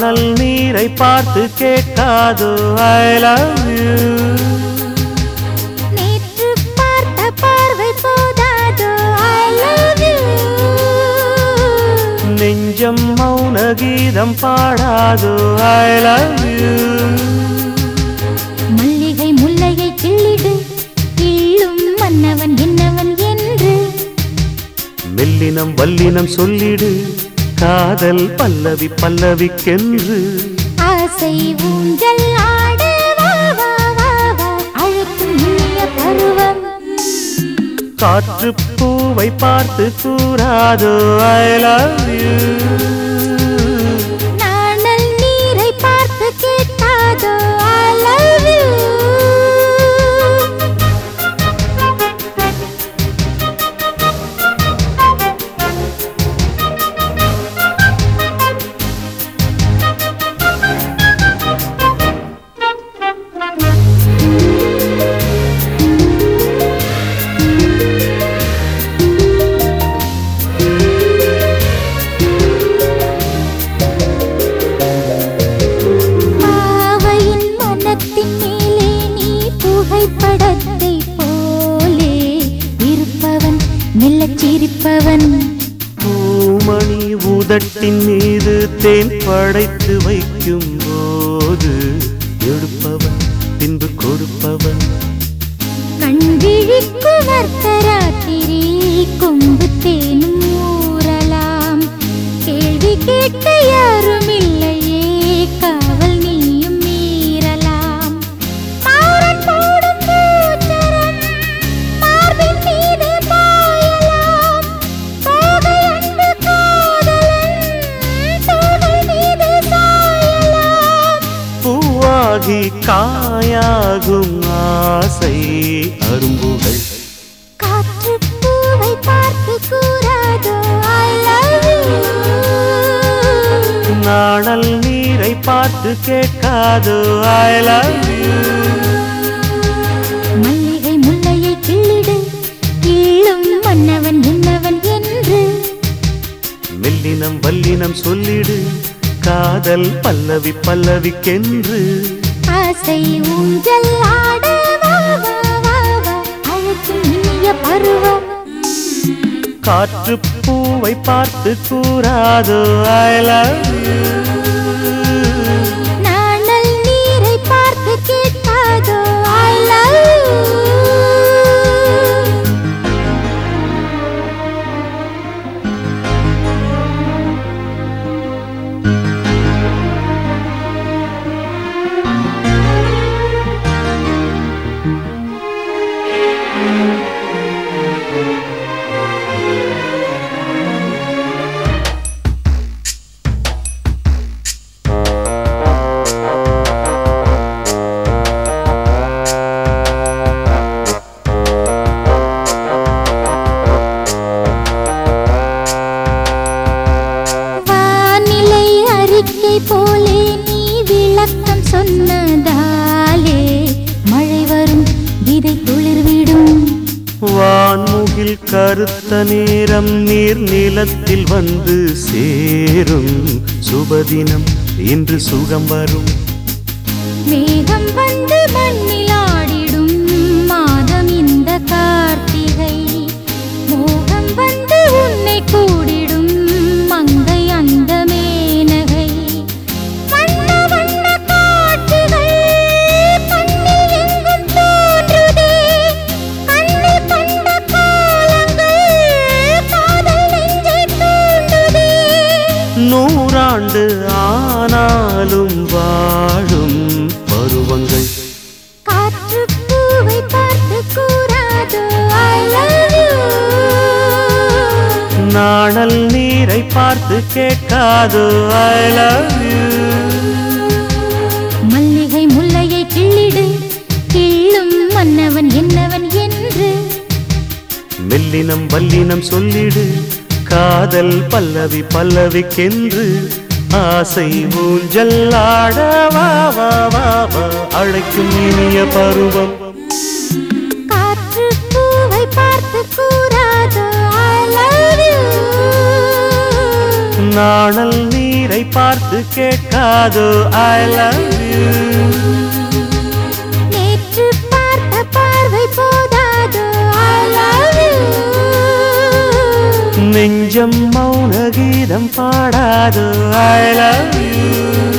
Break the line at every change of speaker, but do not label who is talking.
நாணல் நீரை பார்த்து கேட்காதோ ஐ லவ் யூ
நேற்று பார்த்த பார்வை போதாதோ ஐ லவ் யூ
நெஞ்சம் மௌன கீதம் பாடாதோ ஐ லவ் யூ
மல்லிகை முல்லையை கிள்ளிடு கிள்ளும் மன்னவன் என்னவன் என்று
மெல்லினம் வல்லினம் சொல்லிடு காதல் பல்லவி பல்லவிக்கென்று
ஆசை ஊஞ்சல் ஆட வா வா வா வா அழைக்கும் இனிய பருவம்
காற்று பூவை பார்த்து கூறாதோ ஐ லவ் யூ
நாணல் நீரை பார்த்து கேட்காதோ ஐ லவ் யூ பாவையின் மனத்தின் மேலே நீ புகைப்படத்தை போலே இருப்பவன் மெல்லச் சிரிப்பவன்
பூமணி உதட்டின் மீது தேன் படைத்து வைக்கும் போது எடுப்பவன் பின்பு கொடுப்பவன்
கண்விழிக்கு வர்த்தராத்திரி கொம்பு தேனும் ஊறலாம் கேள்வி கேட்க யாரும் இல்லையே காவல் நீயும் மீறலாம் மாறன் போடும் பூச்சரம் மார்பின் மீது பாயலாம் தோகை அன்பு காதலன் தோகை மீது சாயலாம்
பூவாகி காயாகும் ஆசை அரும்புகள்
காற்று பூவை பார்த்து கூறாதோ I love you
நாணல் நீரை பார்த்து கேட்காதோ ஐ லவ் யூ
மல்லிகை முல்லையை கிள்ளிடு கிள்ளும் மன்னவன் என்னவன் என்று
மெல்லினம் வல்லினம் சொல்லிடு காதல் பல்லவி பல்லவிக்கென்று
ஆசை ஊஞ்சல் ஆட வா வா வா வா அழைக்கும் இனிய பருவம்
காற்று பூவை பார்த்து கூறாதோ ஐ லவ் யூ
நாணல் நீரை பார்த்து கேட்காதோ I love you வானிலை அறிக்கை போலே நீ விளக்கம் சொன்னதாலே மழை வரும் விதை துளிர்விடும்
வான்முகில் கருத்த நேரம் நீர் நிலத்தில் வந்து சேரும் சுபதினம் இன்று சுகம் வரும்
மேகம் வந்து மண்ணில் ஆடிடும் மாதம் இந்த கார்த்திகை மோகம் வந்து உன்னை கூடிடும் மங்கை அந்த மேனகை வண்ண வண்ண காட்சிகள் கண்ணில் எங்கும் தோன்றுதே கண்ணில் கண்ட காலங்கள் காதல் நெஞ்சை தூண்டுதே
நூறாண்டு ஆனாலும் வாழும் பருவங்கள்
காற்று பூவை பார்த்து கூறாதோ I love you
நாணல் நீரை பார்த்து கேட்காதோ ஐ லவ் யூ
மல்லிகை முல்லையை கிள்ளிடு கிள்ளும் மன்னவன் என்னவன் என்று
மெல்லினம் வல்லினம் சொல்லிடு காதல் பல்லவி பல்லவிக்கென்று ஆசை ஊஞ்சல் ஆட வா வா வா வா அழைக்கும் இனிய பருவம்
காற்று பூவை பார்த்து கூறாதோ I love you
நாணல் நீரை கண்ணீரை பார்த்து கேட்காதோ ஐ லவ் யூ
நேற்று பார்த்த பார்வை போதாது I love you
நெஞ்சம் மௌன கீதம் பாடாதோ ஐ லவ் யூ